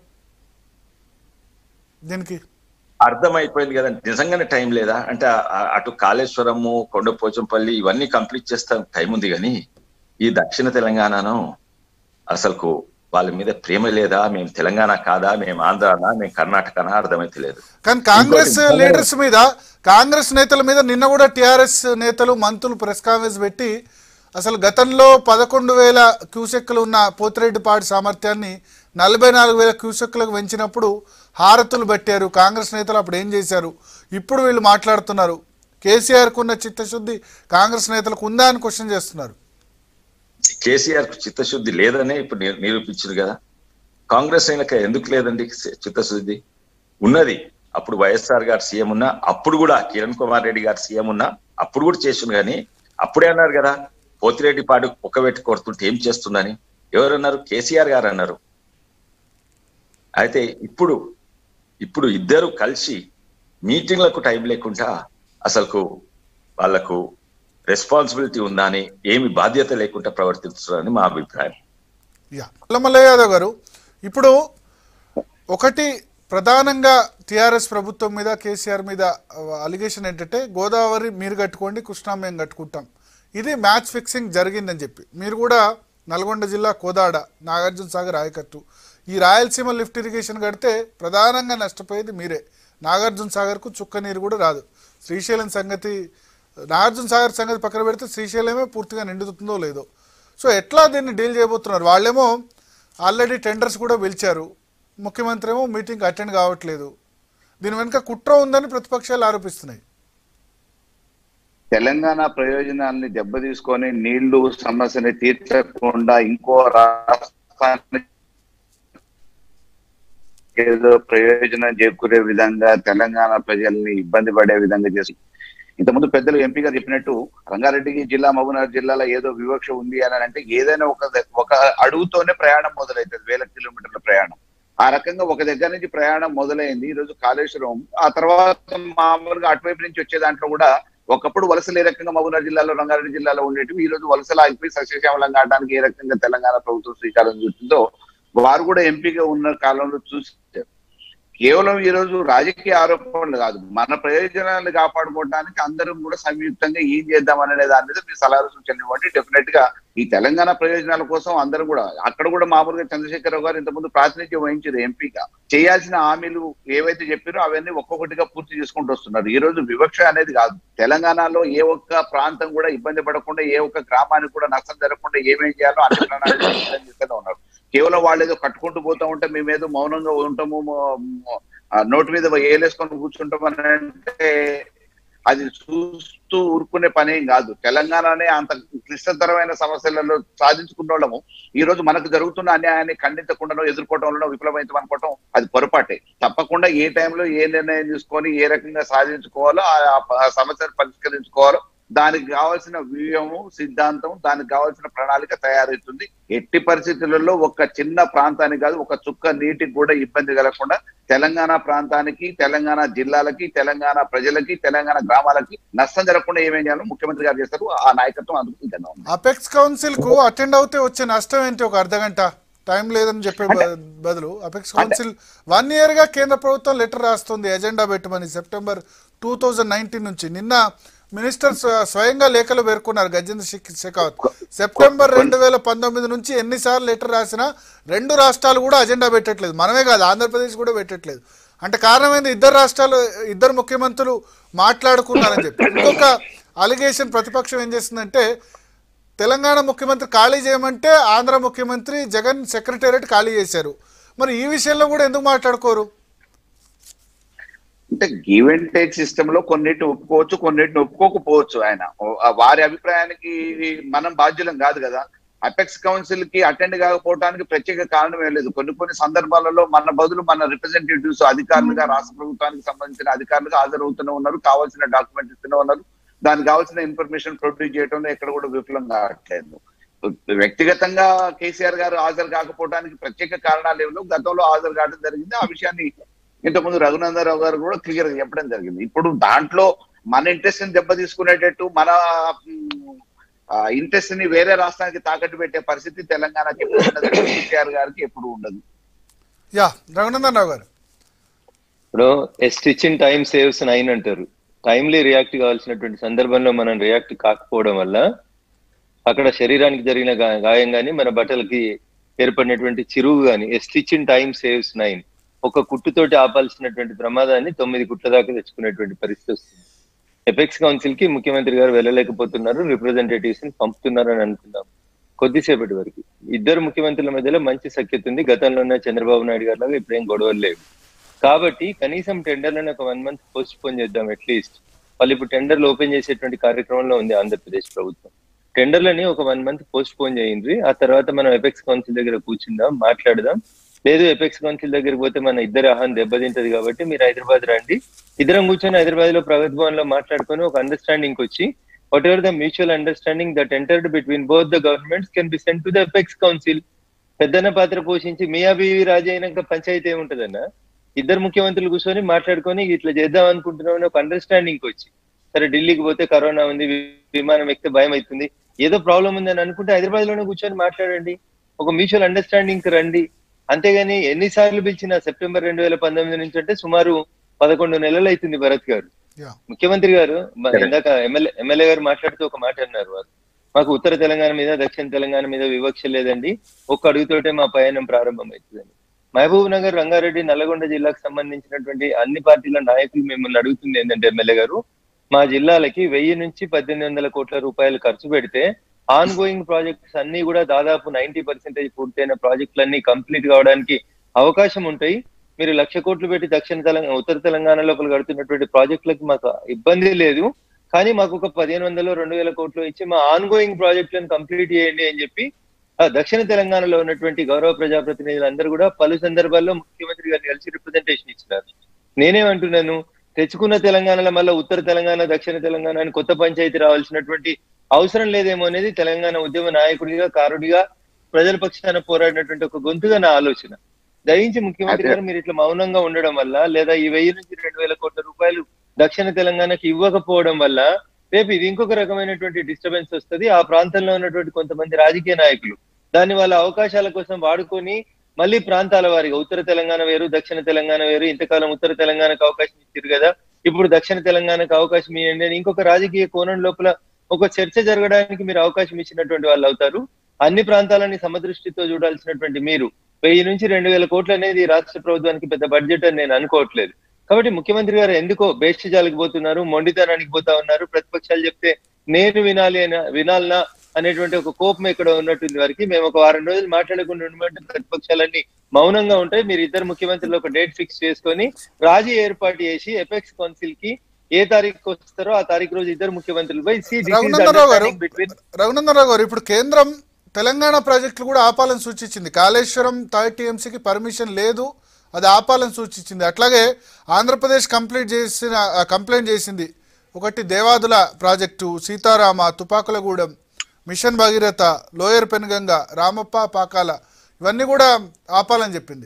దీనికి అర్థమైపోయింది కదా నిజంగానే టైం లేదా అంటే ఆ- అటు కాళేశ్వరము కొండపోచంపల్లి ఇవన్నీ కంప్లీట్ చేస్తా టైం ఉంది కానీ ఈ దక్షిణ తెలంగాణను అసలుకు వాళ్ళ మీద ప్రేమ లేదా మేము తెలంగాణ కాదా మేము ఆంధ్రానా మేము కర్ణాటకనా అర్థమైతే లేదు కానీ కాంగ్రెస్ ఇంకోటి- లీడర్స్ మీద కాంగ్రెస్ నేతల మీద నిన్న కూడా టిఆర్ఎస్ నేతలు మంత్రులు ప్రెస్ కాన్ఫరెన్స్ పెట్టి అసలు గతంలో పదకొండు వేల క్యూసెక్కులు ఉన్న పోతిరెడ్డిపాటి సామర్థ్యాన్ని నలభై నాలుగు వేల క్యూసెక్కులకు పెంచినప్పుడు హారతులు పెట్టారు కాంగ్రెస్ నేతలు అప్పుడు ఏం చేశారు ఇప్పుడు వీళ్ళు మాట్లాడుతున్నారు కేసీఆర్కు ఉన్న చిత్తశుద్ధి కాంగ్రెస్ నేతలకు ఉందా అని క్వశ్చన్ చేస్తున్నారు కేసీఆర్ కు చిత్తశుద్ధి లేదనే ఇప్పుడు ని- నిరూపించింది కదా కాంగ్రెస్ అయినాక ఎందుకు లేదండి చి- చిత్తశుద్ధి ఉన్నది అప్పుడు వైఎస్ఆర్ గారు సీఎం ఉన్నా అప్పుడు కూడా కిరణ్ కుమార్ రెడ్డి గారు సీఎం ఉన్నా అప్పుడు కూడా చేసిండు కానీ అప్పుడే అన్నారు కదా పోతిరెడ్డి పాడు ఒక్కబెట్టి కొడుతుంటే ఏం చేస్తుందని ఎవరన్నారు కేసీఆర్ గారు అన్నారు అయితే ఇప్పుడు ఇప్పుడు ఇద్దరు కలిసి మీటింగ్లకు టైం లేకుండా అసలుకు వాళ్లకు రెస్పాన్సిబిలిటీ ఉందా అని ఏమి బాధ్యత లేకుండా ప్రవర్తిస్తున్నారని మా అభిప్రాయం యా మల్లయ్య యాదవ్ గారు ఇప్పుడు ఒకటి ప్రధానంగా టిఆర్ఎస్ ప్రభుత్వం మీద కేసీఆర్ మీద అలిగేషన్ ఏంటంటే గోదావరి మీరు కట్టుకోండి కృష్ణా మేము కట్టుకుంటాం ఇది మ్యాచ్ ఫిక్సింగ్ జరిగిందని చెప్పి మీరు కూడా నల్గొండ జిల్లా కోదాడ నాగార్జున సాగర్ ఆయకట్టు ఈ రాయలసీమ లిఫ్ట్ ఇరిగేషన్ కడితే ప్రధానంగా నష్టపోయేది మీరే నాగార్జున సాగర్కు చుక్క నీరు కూడా రాదు శ్రీశైలం సంగతి నాగార్జున సాగర్ సంగతి పక్కన పెడితే శ్రీశైలమే పూర్తిగా నిండుతుందో లేదో సో ఎట్లా దీన్ని డీల్ చేయబోతున్నారు వాళ్ళేమో ఆల్రెడీ టెండర్స్ కూడా పిలిచారు ముఖ్యమంత్రి ఏమో మీటింగ్ అటెండ్ కావట్లేదు దీని వెనుక కుట్ర ఉందని ప్రతిపక్షాలు ఆరోపిస్తున్నాయి తెలంగాణ ప్రయోజనాల్ని దెబ్బతీసుకొని నీళ్లు సమస్యని తీర్చకుండా ఇంకో రాష్ట్రాన్ని ఏదో ప్రయోజనం చేకూరే విధంగా తెలంగాణ ప్రజల్ని ఇబ్బంది పడే విధంగా చేసి ఇంతకుముందు పెద్దలు ఎంపీ గారు చెప్పినట్టు రంగారెడ్డి జిల్లా మహబూబ్నగర్ జిల్లాలో ఏదో వివక్ష ఉంది అని అంటే ఏదైనా ఒక ద- ఒక అడుగుతోనే ప్రయాణం మొదలవుతుంది వేల కిలోమీటర్ల ప్రయాణం ఆ రకంగా ఒక దగ్గర నుంచి ప్రయాణం మొదలైంది ఈ రోజు కాళేశ్వరం ఆ తర్వాత మామూలుగా అటువైపు నుంచి వచ్చే దాంట్లో కూడా ఒకప్పుడు వలసలు ఏ రకంగా మహబూబ్నగర్ జిల్లాలో రంగారెడ్డి జిల్లాలో ఉండేటివి ఈ రోజు వలసలు ఆగిపోయి సస్యశ్యామలంగా ఆడడానికి ఏ రకంగా తెలంగాణ ప్రభుత్వం శ్రీకారం చుట్టిందో వారు కూడా ఎంపీగా ఉన్న కాలంలో చూసారు కేవలం ఈ రోజు రాజకీయ ఆరోపణలు కాదు మన ప్రయోజనాలను కాపాడుకోవడానికి అందరం కూడా సంయుక్తంగా ఏం చేద్దాం అనే దాని మీద మీ సలహాలు సూచనలు ఇవ్వండి డెఫినెట్ గా ఈ తెలంగాణ ప్రయోజనాల కోసం అందరం కూడా అక్కడ కూడా మామూలుగా చంద్రశేఖరరావు గారు ఇంతకుముందు ప్రాతినిధ్యం వహించారు ఎంపీగా చేయాల్సిన హామీలు ఏవైతే చెప్పారో అవన్నీ ఒక్కొక్కటిగా పూర్తి చేసుకుంటూ వస్తున్నారు ఈ రోజు వివక్ష అనేది కాదు తెలంగాణలో ఏ ఒక్క ప్రాంతం కూడా ఇబ్బంది పడకుండా ఏ ఒక్క గ్రామానికి కూడా నష్టం జరగకుండా ఏమేం చేయాలో అన్ని ప్రణాళికలు సిద్ధం చేస్తూనే ఉన్నారు కేవలం వాళ్ళు ఏదో కట్టుకుంటూ పోతా ఉంటే మేమేదో మౌనంగా ఉంటాము మో- మో- ఆ నోటి మీద ఏలేసుకొని కూర్చుంటాం అని అంటే అది చూస్తూ ఊరుకునే పని ఏం కాదు తెలంగాణనే అంత క్లిష్టతరమైన సమస్యలలో సాధించుకున్న వాళ్ళము ఈ రోజు మనకు జరుగుతున్న అన్యాయాన్ని ఖండించకుండా ఎదుర్కోవడంలో విఫలమైతం అనుకోవటం అది పొరపాటే తప్పకుండా ఏ టైంలో ఏ నిర్ణయం తీసుకొని ఏ రకంగా సాధించుకోవాలో ఆ ఆ సమస్యను పరిష్కరించుకోవాలో దానికి కావాల్సిన వ్యూహము సిద్ధాంతం దానికి కావాల్సిన ప్రణాళిక తయారవుతుంది ఎట్టి పరిస్థితులలో ఒక చిన్న ప్రాంతానికి కాదు ఒక చుక్క నీటికి కూడా ఇబ్బంది కలగకుండా తెలంగాణ ప్రాంతానికి తెలంగాణ జిల్లాలకి తెలంగాణ ప్రజలకి తెలంగాణ గ్రామాలకి నష్టం జరగకుండా ఏమేం చేయాలో ముఖ్యమంత్రి గారు చేస్తారు ఆ నాయకత్వం అందుకు సిద్ధంగా ఉంది అపెక్స్ కౌన్సిల్ కు అటెండ్ అవుతే వచ్చే నష్టం ఏంటి ఒక అర్ధ గంట టైం లేదని చెప్పే బ- బదులు అపెక్స్ కౌన్సిల్ వన్ ఇయర్ గా కేంద్ర ప్రభుత్వం లెటర్ రాస్తుంది ఎజెండా పెట్టమని సెప్టెంబర్ టూ థౌజండ్ నైన్టీన్ నుంచి నిన్న మినిస్టర్ స్వ- స్వయంగా లేఖలు పేర్కొన్నారు గజేంద్ర శెక్- షెకావత్ సెప్టెంబర్ రెండు వేల పంతొమ్మిది నుంచి ఎన్నిసార్లు లెటర్ రాసినా రెండు రాష్ట్రాలు కూడా అజెండా పెట్టట్లేదు మనమే కాదు ఆంధ్రప్రదేశ్ కూడా పెట్టట్లేదు అంటే కారణమైంది ఇద్దరు రాష్ట్రాలు ఇద్దరు ముఖ్యమంత్రులు మాట్లాడుకున్నారని చెప్పి ఇంకొక అలిగేషన్ ప్రతిపక్షం ఏం చేస్తుందంటే తెలంగాణ ముఖ్యమంత్రి ఖాళీ చేయమంటే ఆంధ్ర ముఖ్యమంత్రి జగన్ సెక్రటేరియట్ ఖాళీ చేశారు మరి ఈ విషయంలో కూడా ఎందుకు మాట్లాడుకోరు అంటే గివ్ అండ్ టేక్ సిస్టమ్ లో కొన్నిటిని ఒప్పుకోవచ్చు కొన్నిటిని ఒప్పుకోకపోవచ్చు ఆయన ఓ- ఆ వారి అభిప్రాయానికి మనం బాధ్యులం కాదు కదా అపెక్స్ కౌన్సిల్ కి అటెండ్ కాకపోవడానికి ప్రత్యేక కారణం ఏం లేదు కొన్ని కొన్ని సందర్భాలలో మన బదులు మన రిప్రజెంటేటివ్స్ అధికారులుగా రాష్ట్ర ప్రభుత్వానికి సంబంధించిన అధికారులుగా హాజరవుతూనే ఉన్నారు కావాల్సిన డాక్యుమెంట్ ఇస్తూనే ఉన్నారు దానికి కావాల్సిన ఇన్ఫర్మేషన్ ప్రొడ్యూస్ చేయడంలో ఎక్కడ కూడా విఫలం కావట్లేదు వ్యక్తిగతంగా కేసీఆర్ గారు హాజరు కాకపోవడానికి ప్రత్యేక కారణాలు ఏమి లేవు. గతంలో హాజరు కావడం జరిగింది ఆ విషయాన్ని ఇంతకుముందు రఘునందరావు గారు కూడా క్లియర్ గా చెప్పడం జరిగింది ఇప్పుడు దాంట్లో మన ఇంట్రెస్ట్ ని దెబ్బ తీసుకునేటట్టు మన ఇంట్రెస్ట్ ని వేరే రాష్ట్రానికి తాకట్టు పెట్టే పరిస్థితి తెలంగాణకి ఎప్పుడు ఉండదు కేసీఆర్ గారికి ఎప్పుడు ఉండదు యా రఘునందన్ రావు గారు ఇప్పుడు a stitch in time saves nine అంటారు టైమ్లీ రియాక్ట్ కావాల్సినటువంటి సందర్భంలో మనం రియాక్ట్ కాకపోవడం వల్ల అక్కడ శరీరానికి జరిగిన గా- గాయం గాని మన బట్టలకి ఏర్పడినటువంటి చిరువు గాని a stitch in time saves nine ఒక కుట్టుతోటి ఆపాల్సినటువంటి ప్రమాదాన్ని తొమ్మిది కుట్ల దాకా తెచ్చుకునేటువంటి పరిస్థితి వస్తుంది ఎపెక్స్ కౌన్సిల్ కి ముఖ్యమంత్రి గారు వెళ్ళలేకపోతున్నారు రిప్రజెంటేటివ్స్ ని పంపుతున్నారు అని అనుకుందాం కొద్దిసేపటి వరకు ఇద్దరు ముఖ్యమంత్రుల మధ్యలో మంచి సఖ్యత ఉంది గతంలోనే చంద్రబాబు నాయుడు గారి లాగా ఇప్పుడేం గొడవలు లేవు కాబట్టి కనీసం టెండర్లను ఒక వన్ మంత్ పోస్ట్ పోన్ చేద్దాం అట్లీస్ట్ వాళ్ళు ఇప్పుడు టెండర్లు ఓపెన్ చేసేటువంటి కార్యక్రమంలో ఉంది ఆంధ్రప్రదేశ్ ప్రభుత్వం టెండర్లని ఒక వన్ మంత్ పోస్ట్ పోన్ చేయండి ఆ తర్వాత మనం ఎపెక్స్ కౌన్సిల్ దగ్గర కూర్చుందాం మాట్లాడదాం లేదు ఎపెక్స్ కౌన్సిల్ దగ్గరికి పోతే మన ఇద్దరు ఆహాన్ దెబ్బతింటది కాబట్టి మీరు హైదరాబాద్ రండి ఇద్దరం కూర్చొని హైదరాబాద్ లో ప్రగతి భవన్ లో మాట్లాడుకొని ఒక అండర్స్టాండింగ్ వచ్చి whatever the mutual understanding that entered between both the governments can be sent to the apex council పెద్దన్న పాత్ర పోషించి మియా బీవీ రాజీ అయినాక పంచాయతీ ఏముంటదన్న ఇద్దరు ముఖ్యమంత్రులు కూర్చొని మాట్లాడుకొని ఇట్లా చేద్దాం అనుకుంటున్నామని ఒక అండర్స్టాండింగ్ వచ్చి సరే ఢిల్లీకి పోతే కరోనా ఉంది వి- విమానం ఎక్కితే భయం అవుతుంది ఏదో ప్రాబ్లం ఉంది అని అనుకుంటే హైదరాబాద్ లోనే కూర్చొని మాట్లాడండి ఒక మ్యూచువల్ అండర్స్టాండింగ్ కి రండి అంతేగాని ఎన్నిసార్లు పిలిచినా సెప్టెంబర్ రెండు వేల పంతొమ్మిది నుంచి అంటే సుమారు పదకొండు నెలలు అవుతుంది భరత్ గారు యా ముఖ్యమంత్రి గారు మ- ఇందాక ఎమ్మెల్యే ఎమ్మెల్యే గారు మాట్లాడుతూ ఒక మాట అన్నారు వారు మాకు ఉత్తర తెలంగాణ మీద దక్షిణ తెలంగాణ మీద వివక్ష లేదండి ఒక్క అడుగుతోటే మా పయనం ప్రారంభమవుతుందని మహబూబ్ నగర్ రంగారెడ్డి నల్లగొండ జిల్లాకు సంబంధించినటువంటి అన్ని పార్టీల నాయకులు మిమ్మల్ని అడుగుతుంది ఏంటంటే ఎమ్మెల్యే గారు మా జిల్లాలకి వెయ్యి నుంచి పద్దెనిమిది వందల కోట్ల రూపాయలు ఖర్చు పెడితే ఆన్ గోయింగ్ ప్రాజెక్ట్స్ అన్ని కూడా దాదాపు నైన్టీ పర్సెంటేజ్ పూర్తయిన ప్రాజెక్టులన్నీ కంప్లీట్ కావడానికి అవకాశం ఉంటాయి మీరు లక్ష కోట్లు పెట్టి దక్షిణ తెలంగాణ ఉత్తర తెలంగాణ లోపల కడుతున్నటువంటి ప్రాజెక్టులకు మాకు ఇబ్బంది లేదు కానీ మాకు ఒక పదిహేను వందలు రెండు వేల కోట్లు ఇచ్చి మా ఆన్ గోయింగ్ ప్రాజెక్టులను కంప్లీట్ చేయండి అని చెప్పి ఆ దక్షిణ తెలంగాణలో ఉన్నటువంటి గౌరవ ప్రజాప్రతినిధులందరూ కూడా పలు సందర్భాల్లో ముఖ్యమంత్రి గారిని కలిసి రిప్రజెంటేషన్ ఇచ్చినారు నేనేమంటున్నాను తెచ్చుకున్న తెలంగాణలో మళ్ళీ ఉత్తర తెలంగాణ దక్షిణ తెలంగాణ అని కొత్త పంచాయతీ రావాల్సినటువంటి అవసరం లేదేమో అనేది తెలంగాణ ఉద్యమ నాయకుడిగా కారుడిగా ప్రజల పక్షాన పోరాడినటువంటి ఒక గొంతుగా నా ఆలోచన దయించి ముఖ్యమంత్రి అదే. గారు మీరు ఇట్లా మౌనంగా ఉండడం వల్ల లేదా ఈ వెయ్యి నుంచి రెండు వేల కోట్ల రూపాయలు దక్షిణ తెలంగాణకి ఇవ్వకపోవడం వల్ల రేపు ఇది ఇంకొక రకమైనటువంటి డిస్టర్బెన్స్ వస్తుంది ఆ ప్రాంతంలో ఉన్నటువంటి కొంతమంది రాజకీయ నాయకులు దాన్ని వాళ్ళ అవకాశాల కోసం వాడుకొని మళ్ళీ ప్రాంతాల వారిగా ఉత్తర తెలంగాణ వేరు దక్షిణ తెలంగాణ వేరు ఇంతకాలం ఉత్తర తెలంగాణకు అవకాశం ఇచ్చారు కదా ఇప్పుడు దక్షిణ తెలంగాణకు అవకాశం ఇవ్వండి అని ఇంకొక రాజకీయ కోణం లోపల ఒక చర్చ జరగడానికి మీరు అవకాశం ఇచ్చినటువంటి వాళ్ళు అవుతారు అన్ని ప్రాంతాలని సమదృష్టితో చూడాల్సినటువంటి మీరు వెయ్యి నుంచి రెండు వేల కోట్లు అనేది ఈ రాష్ట్ర ప్రభుత్వానికి పెద్ద బడ్జెట్ అని నేను అనుకోవట్లేదు కాబట్టి ముఖ్యమంత్రి గారు ఎందుకో బేష్టిజాలకు పోతున్నారు మొండితనానికి పోతా ఉన్నారు ప్రతిపక్షాలు చెప్తే నేను వినాలి అని వినాలనా అనేటువంటి ఒక కోపం ఇక్కడ ఉన్నట్టుంది వారికి మేము ఒక వారం రోజులు మాట్లాడకుండా ఉండమంటే ప్రతిపక్షాలన్నీ మౌనంగా ఉంటాయి మీరు ఇద్దరు ముఖ్యమంత్రులు ఒక డేట్ ఫిక్స్ చేసుకొని రాజీ ఏర్పాటు చేసి ఎపెక్స్ కౌన్సిల్ కి ఏ తారీఖు వస్తారో ఆ తారీఖు రోజు ఇద్దరు ముఖ్యమంత్రులు పోయి see, this is రఘునందనరావు గారు understanding between రఘునందనరావు గారు ఇప్పుడు కేంద్రం తెలంగాణ ప్రాజెక్టులు కూడా ఆపాలని సూచించింది కాళేశ్వరం థర్డ్ టీఎంసీకి పర్మిషన్ లేదు అది ఆపాలని సూచించింది అట్లాగే ఆంధ్రప్రదేశ్ కంప్లీట్ చేసిన ఆ, కంప్లైంట్ చేసింది ఒకటి Devadula project Sitarama Tupakulagudem mission Bhagiratha lower Penganga Ramappa Pakala ఇవన్నీ కూడా ఆపాలని చెప్పింది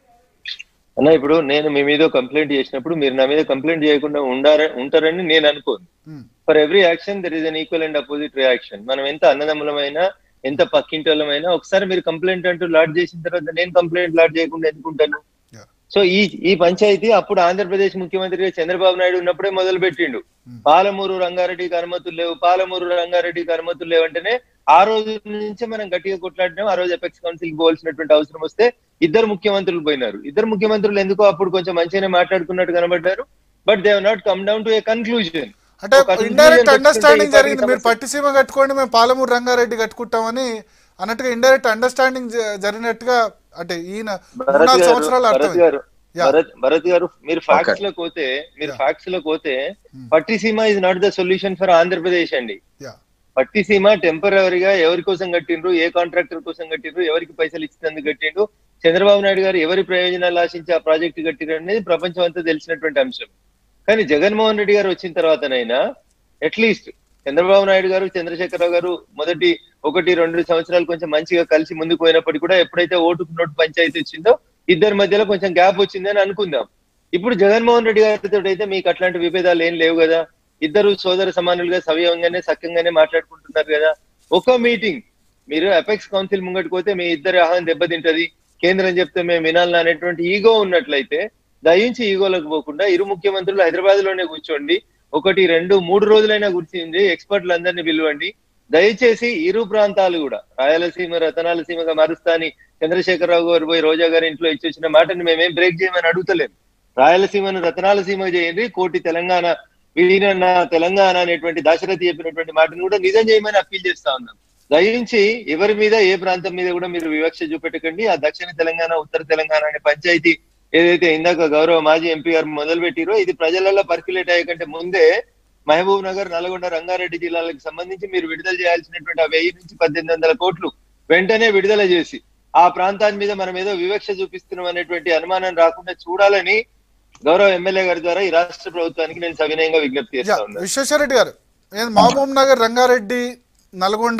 అన్న ఇప్పుడు నేను మీ మీద కంప్లైంట్ చేసినప్పుడు మీరు నా మీద కంప్లైంట్ చేయకుండా ఉండార ఉంటారని నేను అనుకోను um, for every action there is an equal and opposite reaction మనం ఎంత అన్నదమ్ములమైనా ఎంత పక్కింటోళ్ళమైనా ఒకసారి మీరు కంప్లైంట్ అంటూ లాడ్ చేసిన తర్వాత నేను కంప్లైంట్ లాడ్ చేయకుండా ఎందుకుంటాను Yeah. సో ఈ ఈ పంచాయతీ అప్పుడు ఆంధ్రప్రదేశ్ ముఖ్యమంత్రిగా చంద్రబాబు నాయుడు ఉన్నప్పుడే మొదలు పెట్టిండు పాలమూరు రంగారెడ్డికి అనుమతులు లేవు పాలమూరు రంగారెడ్డికి అనుమతులు లేవు అంటేనే ఆ రోజు నుంచి మనం గట్టిగా కొట్లాడినాం ఆ రోజు ఎపెక్స్ కౌన్సిల్ కి పోవాల్సినటువంటి అవసరం వస్తే ఇద్దరు ముఖ్యమంత్రులు పోయినారు ఇద్దరు ముఖ్యమంత్రులు ఎందుకో అప్పుడు కొంచెం మంచిగానే మాట్లాడుకున్నట్టు కనబడ్డారు but they not come down to a conclusion అంటే ఒక conclusion ఇండైరెక్ట్ తెచ్చుకుంటే అండర్స్టాండింగ్ ఈ జరిగింది మీరు సమస్య- పట్టిసీమ కట్టుకోండి మేము పాలమూరు రంగారెడ్డి కట్టుకుంటామని అన్నట్టుగా ఇండైరెక్ట్ అండర్స్టాండింగ్ జరిగినట్టుగా అంటే ఈయన మూడు భరత్ నాలుగు గారు సంవత్సరాలు భరత్ అర్థమైంది గారు Yeah. భరత్ భరత్ గారు మీరు ఫ్యాక్ట్స్ Okay. లో పోతే మీరు Yeah. ఫ్యాక్ట్స్ లో పోతే Pattiseema is not the solution for Andhra Pradesh అండి యా పట్టిసీమ టెంపరీగా ఎవరి కోసం కట్టిండ్రు ఏ కాంట్రాక్టర్ కోసం కట్టిండ్రు ఎవరికి పైసలు ఇచ్చినందుకు కట్టిండు చంద్రబాబు నాయుడు గారు ఎవరి ప్రయోజనాలు ఆశించి ఆ ప్రాజెక్టు కట్టిండ్రు అనేది ప్రపంచం అంతా తెలిసినటువంటి అంశం కానీ జగన్మోహన్ రెడ్డి గారు వచ్చిన తర్వాతనైనా అట్లీస్ట్ చంద్రబాబు నాయుడు గారు చంద్రశేఖరరావు గారు మొదటి ఒకటి రెండు సంవత్సరాలు కొంచెం మంచిగా కలిసి ముందుకు పోయినప్పటికీ కూడా ఎప్పుడైతే ఓటుకు నోటు పంచాయతీ వచ్చిందో ఇద్దరి మధ్యలో కొంచెం గ్యాప్ వచ్చిందని అనుకుందాం ఇప్పుడు జగన్మోహన్ రెడ్డి గారితో అయితే మీకు అట్లాంటి విభేదాలు ఏం లేవు కదా ఇద్దరు సోదర సమానులుగా సవ్యంగానే సఖ్యంగానే మాట్లాడుకుంటున్నారు కదా ఒక మీటింగ్ మీరు అపెక్స్ కౌన్సిల్ ముంగటికి పోతే మీ ఇద్దరి ఆహ్వానం దెబ్బతింటది కేంద్రం చెప్తే మేము వినాలని అనేటువంటి ఈగో ఉన్నట్లయితే దయించి ఈగోలకు పోకుండా ఇరు ముఖ్యమంత్రులు హైదరాబాద్ లోనే కూర్చోండి ఒకటి రెండు మూడు రోజులైనా కూర్చుంది ఎక్స్పర్ట్లు అందరినీ పిలవండి దయచేసి ఇరు ప్రాంతాలు కూడా రాయలసీమ రతనాలసీమగా మారుస్తా అని చంద్రశేఖరరావు గారు పోయి రోజా గారి ఇంట్లో ఇచ్చి వచ్చిన మాటని మేమేం బ్రేక్ చేయమని అడుగుతలేము రాయలసీమను రతనాలసీమ చేయండి కోటి తెలంగాణ వీరన్న తెలంగాణ అనేటువంటి దాశరథి చెప్పినటువంటి మాటను కూడా నిజం చేయమని అప్పీల్ చేస్తా ఉన్నాం దయించి ఎవరి మీద ఏ ప్రాంతం మీద కూడా మీరు వివక్ష చూపెట్టకండి ఆ దక్షిణ తెలంగాణ ఉత్తర తెలంగాణ అనే పంచాయతీ ఏదైతే ఇందాక గౌరవ మాజీ ఎంపీ గారు మొదలు పెట్టిరో ఇది ప్రజలలో పర్క్యులేట్ అయ్యే కంటే ముందే మహబూబ్ నగర్ నల్గొండ రంగారెడ్డి జిల్లాలకు సంబంధించి మీరు విడుదల చేయాల్సినటువంటి ఆ వెయ్యి నుంచి పద్దెనిమిది వందల కోట్లు వెంటనే విడుదల చేసి ఆ ప్రాంతాన్ని మీద మనం ఏదో వివక్ష చూపిస్తున్నాం అనేటువంటి అనుమానం రాకుండా చూడాలని గౌరవ ఎమ్మెల్యే గారి ద్వారా ఈ రాష్ట్ర ప్రభుత్వానికి నేను సవినయంగా విజ్ఞప్తి యా, చేస్తా ఉన్నాను విశ్వేశ్వరరెడ్డి గారు నేను Mahabubnagar Rangareddy Nalgonda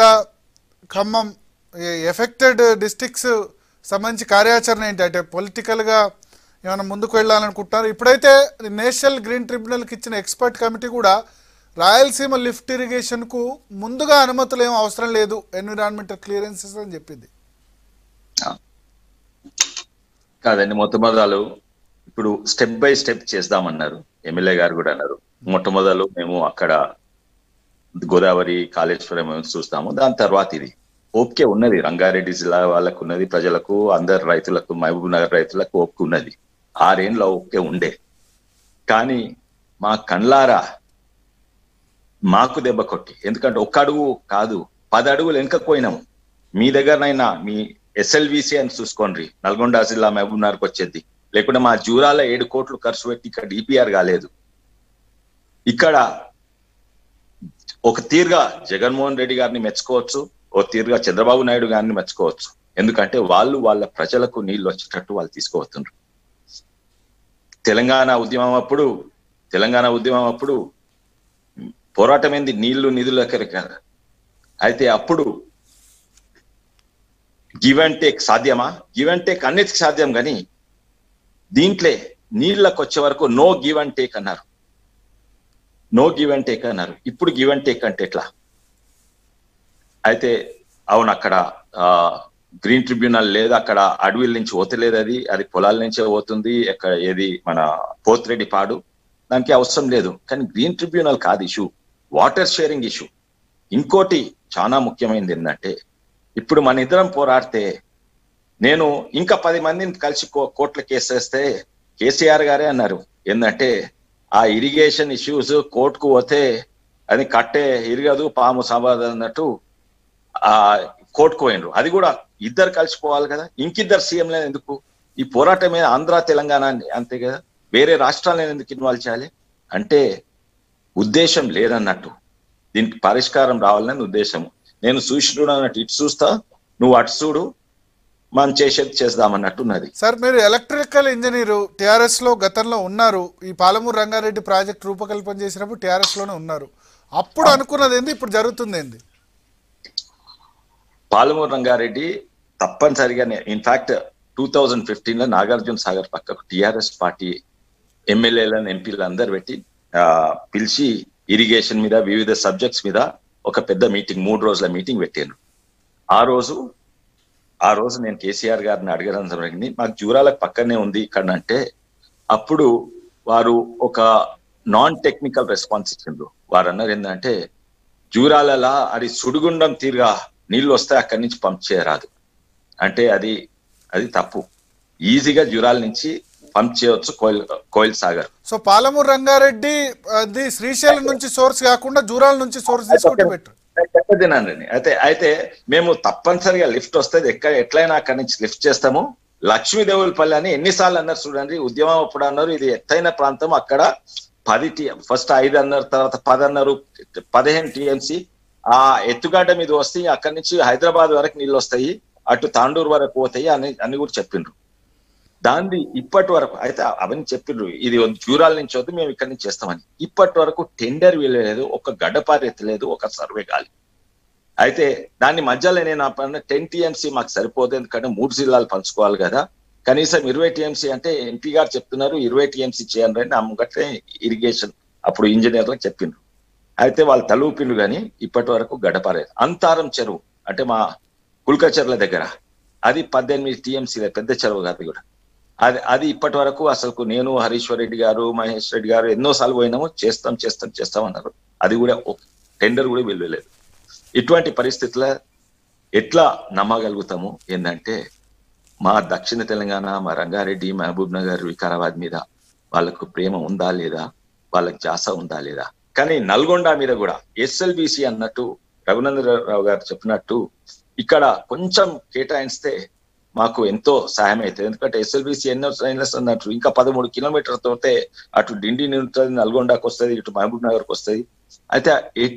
Khammam affected districts సంబంధించి కార్యాచరణ ఏంటి అంటే పొలిటికల్గా ఏమైనా ముందుకు వెళ్ళాలనుకుంటున్నారు ఇప్పుడైతే నేషనల్ గ్రీన్ ట్రిబ్యునల్కి ఇచ్చిన ఎక్స్పర్ట్ కమిటీ కూడా రాయలసీమ లిఫ్ట్ ఇరిగేషన్కు ముందుగా అనుమతులు ఏం అవసరం లేదు ఎన్విరాన్మెంటల్ క్లియరెన్సెస్ అని చెప్పింది కాదండి మొట్టమొదలు ఇప్పుడు స్టెప్ బై స్టెప్ చేద్దామన్నారు ఎమ్మెల్యే గారు కూడా అన్నారు మొట్టమొదలు మేము అక్కడ గోదావరి కాళేశ్వరం ఏమో చూస్తాము దాని తర్వాత ఇది ఓపిక ఉన్నది రంగారెడ్డి జిల్లా వాళ్ళకు ఉన్నది ప్రజలకు అందరు రైతులకు మహబూబ్ నగర్ రైతులకు ఓపిక ఉన్నది ఆరేండ్ల ఓపిక ఉండే కానీ మా కండ్లారా మాకు దెబ్బ కొట్టి ఎందుకంటే ఒక్క అడుగు కాదు పది అడుగులు వెనకపోయినాము మీ దగ్గరనైనా మీ ఎస్ఎల్విసి అని చూసుకోండి నల్గొండ జిల్లా మహబూబ్ నగర్కి వచ్చేది లేకుంటే మా జూరాల ఏడు కోట్లు ఖర్చు పెట్టి ఇక్కడ డిపిఆర్ కాలేదు ఇక్కడ ఒక తీరుగా జగన్మోహన్ రెడ్డి గారిని మెచ్చుకోవచ్చు ఓ తీరుగా చంద్రబాబు నాయుడు గారిని మెచ్చుకోవచ్చు ఎందుకంటే వాళ్ళు వాళ్ళ ప్రజలకు నీళ్లు వచ్చేటట్టు వాళ్ళు తీసుకువస్తున్నారు తెలంగాణ ఉద్యమం అప్పుడు తెలంగాణ ఉద్యమం అప్పుడు పోరాటం ఏంది నీళ్లు నిధులు కదా అయితే అప్పుడు గివ్ అండ్ టేక్ సాధ్యమా గివ్ అండ్ టేక్ అన్నిటికి సాధ్యం కానీ దీంట్లో నీళ్ళకి వచ్చే వరకు నో గివ్ అండ్ టేక్ అన్నారు నో గివ్ అండ్ టేక్ అన్నారు ఇప్పుడు గివ్ అండ్ టేక్ అంటే ఎట్లా అయితే అవును అక్కడ ఆ గ్రీన్ ట్రిబ్యునల్ లేదు అక్కడ అడవిల నుంచి పోతలేదు అది అది పొలాల నుంచే పోతుంది ఎక్కడ ఏది మన పోతిరెడ్డి పాడు దానికి అవసరం లేదు కానీ గ్రీన్ ట్రిబ్యునల్ కాదు ఇష్యూ వాటర్ షేరింగ్ ఇష్యూ ఇంకోటి చాలా ముఖ్యమైనది ఏంటంటే ఇప్పుడు మన ఇద్దరం పోరాడితే నేను ఇంకా పది మందిని కలిసి కో- కోర్టులో కేసు వేస్తే కేసీఆర్ గారే అన్నారు ఏంటంటే ఆ ఇరిగేషన్ ఇష్యూస్ కోర్టుకు పోతే అది కట్టే ఇరగదు పాము సమాధి అన్నట్టు ఆ కోర్టుకు పోయినరు అది కూడా ఇద్దరు కలిసిపోవాలి కదా ఇంకిద్దరు సీఎంలే ఎందుకు ఈ పోరాటం మీద ఆంధ్ర తెలంగాణ అని అంతే కదా వేరే రాష్ట్రాలను ఎందుకు ఇన్వాల్వ్ చేయాలి అంటే ఉద్దేశం లేదన్నట్టు దీనికి పరిష్కారం రావాలని ఉద్దేశము నేను చూసిడు అన్నట్టు ఇటు చూస్తా నువ్వు అటు చూడు మనం చేసేది చేద్దామన్నట్టు ఉన్నది సార్ మీరు ఎలక్ట్రికల్ ఇంజనీరు టిఆర్ఎస్ లో గతంలో ఉన్నారు ఈ పాలమూరు రంగారెడ్డి ప్రాజెక్ట్ రూపకల్పన చేసినప్పుడు టిఆర్ఎస్ లోనే ఉన్నారు అప్పుడు అనుకున్నది ఏంది ఇప్పుడు జరుగుతుంది ఏంది పాలమూరు రంగారెడ్డి తప్పనిసరిగా ఇన్ఫాక్ట్ టూ థౌజండ్ ఫిఫ్టీన్ లో నాగార్జున సాగర్ పక్కకు టిఆర్ఎస్ పార్టీ ఎమ్మెల్యేలను ఎంపీలు అందరు పెట్టి ఆ, పిలిచి ఇరిగేషన్ మీద వివిధ సబ్జెక్ట్స్ మీద ఒక పెద్ద మీటింగ్ మూడు రోజుల మీటింగ్ పెట్టాను ఆ రోజు ఆ రోజు నేను కేసీఆర్ గారిని అడగడం జరిగింది మాకు జూరాలకు పక్కనే ఉంది ఇక్కడ అంటే అప్పుడు వారు ఒక నాన్ టెక్నికల్ రెస్పాన్స్ ఇచ్చిండ్రు వారు అన్నారు ఏంటంటే జూరాలలా అది సుడిగుండం తీరుగా నీళ్లు వస్తే అక్కడి నుంచి పంప్ చేయరాదు అంటే అది అది తప్పు ఈజీగా జూరాల నుంచి పంప్ చేయవచ్చు కోయిల్ కోయిల్ సాగర్ సో పాలమూరు రంగారెడ్డి అది శ్రీశైలం నుంచి సోర్స్ కాకుండా జూరాల నుంచి సోర్స్ తీసుకుంటే బెటర్ చెప్పదినండి అయితే అయితే మేము తప్పనిసరిగా లిఫ్ట్ వస్తుంది ఎక్కడ ఎట్లయినా అక్కడి నుంచి లిఫ్ట్ చేస్తాము లక్ష్మీదేవులపల్లి అని ఎన్నిసార్లు అన్నారు చూడండి ఉద్యమం అప్పుడు అన్నారు ఇది ఎత్తైన ప్రాంతం అక్కడ పది టీ ఫస్ట్ ఐదు అన్నారు తర్వాత పది అన్నారు పదిహేను టీఎంసీ ఆ ఎత్తుగడ్డ మీద వస్తే అక్కడి నుంచి హైదరాబాద్ వరకు నీళ్ళు వస్తాయి అటు తాండూరు వరకు పోతాయి అని అని కూడా చెప్పిండ్రు దాన్ని ఇప్పటి వరకు అయితే అవన్నీ చెప్పిండ్రు ఇది జూరాల నుంచి వద్దు మేము ఇక్కడి నుంచి చేస్తామని ఇప్పటి వరకు టెండర్ వెళ్ళలేదు ఒక గడ్డపారి ఎత్తలేదు ఒక సర్వే కాలి అయితే దాన్ని మధ్యలో నేను టెన్ టీఎంసీ మాకు సరిపోదు ఎందుకంటే మూడు జిల్లాలు పంచుకోవాలి కదా కనీసం ఇరవై టీఎంసీ అంటే ఎంపీ గారు చెప్తున్నారు ఇరవై టీఎంసీ చేయండి అని అమ్మగట్టే ఇరిగేషన్ అప్పుడు ఇంజనీర్లకు చెప్పిండ్రు అయితే వాళ్ళు తలూపిండ్రు కానీ ఇప్పటి వరకు గడపారేది అంతారం చెరువు అంటే మా కుల్క చెరువుల దగ్గర అది పద్దెనిమిది టీఎంసీ పెద్ద చెరువు కాదు కూడా అది అది ఇప్పటి వరకు అసలు నేను హరీశ్వర్ రెడ్డి గారు మహేష్ రెడ్డి గారు ఎన్నోసార్లు పోయినాము చేస్తాం చేస్తాం చేస్తాం అన్నారు అది కూడా టెండర్ కూడా వెళ్ళలేదు ఇటువంటి పరిస్థితుల ఎట్లా నమ్మగలుగుతాము ఏంటంటే మా దక్షిణ తెలంగాణ మా రంగారెడ్డి మహబూబ్ నగర్ వికారాబాద్ మీద వాళ్ళకు ప్రేమ ఉందా లేదా వాళ్ళకి జాస ఉందా లేదా కానీ నల్గొండ మీద కూడా ఎస్ఎల్బిసి అన్నట్టు రఘునందరావు గారు చెప్పినట్టు ఇక్కడ కొంచెం కేటాయిస్తే మాకు ఎంతో సాయం అవుతుంది ఎందుకంటే ఎస్ఎల్బిసి ఎన్నో సైన్లెస్ అన్నట్టు ఇంకా పదమూడు కిలోమీటర్ తోటే అటు డిండి ఉంటుంది నల్గొండకు వస్తుంది ఇటు మహబూబ్ నగర్కి వస్తుంది అయితే ఏ-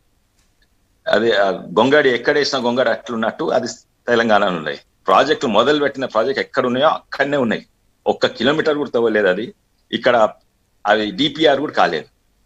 అదే ఆ గొంగడి ఎక్కడేసిన గొంగడి అట్లున్నట్టు అది తెలంగాణలో ఉన్నాయి ప్రాజెక్టు మొదలు పెట్టిన ప్రాజెక్ట్ ఎక్కడ ఉన్నాయో అక్కడనే ఉన్నాయి ఒక్క కిలోమీటర్ కూడా తవ్వలేదు అది ఇక్కడ అది డిపిఆర్ కూడా కాలేదు